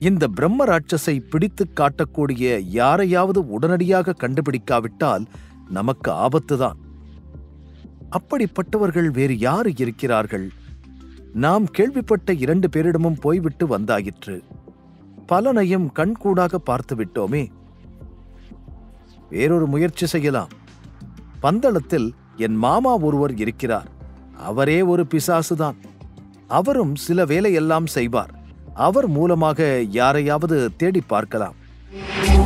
இந்த பிரம்ம ராட்சஸை பிடித்துக் காட்டக்கூடிய யாரையாவது உடனடியாக கண்டுபிடிக்காவிட்டால் நமக்கு ஆபத்துதான் அப்படிப்பட்டவர்கள் வேறு யார் இருக்கிறார்கள் நாம் கேள்விப்பட்ட இரண்டு பேரிடமும் போய்விட்டு வந்தாயிற்று பலனையும் கண்கூடாக பார்த்து விட்டோமே வேறொரு முயற்சி செய்யலாம் பந்தளத்தில் என் மாமா ஒருவர் இருக்கிறார் அவரே ஒரு பிசாசுதான் அவரும் சில வேலையெல்லாம் செய்வார் அவர் மூலமாக யாரையாவது தேடி பார்க்கலாம்